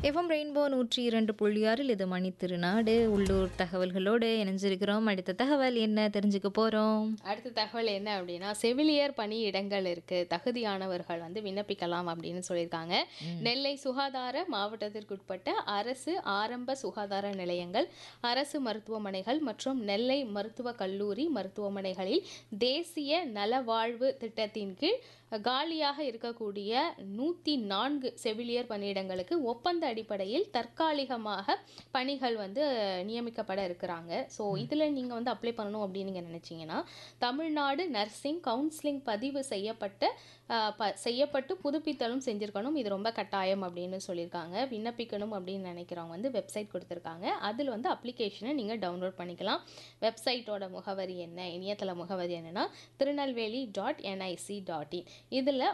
FM rainbow நூற்றி இரண்டு புள்ளி ஆறில் இது மணி திருநாடு உள்ளூர் தகவல்களோடு இணைஞ்சிருக்கிறோம் அடுத்த தகவல் என்ன தெரிஞ்சுக்க போகிறோம் அடுத்த தகவல் என்ன அப்படின்னா செவிலியர் பணி இடங்கள் இருக்கு தகுதியானவர்கள் வந்து விண்ணப்பிக்கலாம் அப்படின்னு சொல்லியிருக்காங்க நெல்லை சுகாதார மாவட்டத்திற்குட்பட்ட அரசு ஆரம்ப சுகாதார நிலையங்கள் அரசு மருத்துவமனைகள் மற்றும் நெல்லை மருத்துவக் கல்லூரி மருத்துவமனைகளில் தேசிய நலவாழ்வு திட்டத்தின் கீழ் காலியாக இருக்கக்கூடிய நூற்றி நான்கு செவிலியர் பணியிடங்களுக்கு ஒப்பந்த அடிப்படையில் தற்காலிகமாக பணிகள் வந்து நியமிக்கப்பட இருக்கிறாங்க ஸோ இதில் நீங்கள் வந்து அப்ளை பண்ணணும் அப்படின்னு நீங்கள் நினச்சிங்கன்னா தமிழ்நாடு நர்சிங் கவுன்சிலிங் பதிவு செய்யப்பட்ட ஆஹ், ப செய்யப்பட்டு புதுப்பித்தலும் செஞ்சுருக்கணும் இது ரொம்ப கட்டாயம் அப்படின்னு சொல்லியிருக்காங்க விண்ணப்பிக்கணும் அப்படின்னு நினைக்கிறவங்க வந்து வெப்சைட் கொடுத்துருக்காங்க அதில் வந்து அப்ளிகேஷனை நீங்கள் டவுன்லோட் பண்ணிக்கலாம் வெப்சைட்டோட முகவரி என்ன இணையதள முகவரி என்னன்னா Tirunelveli dot NIC dot in இதில்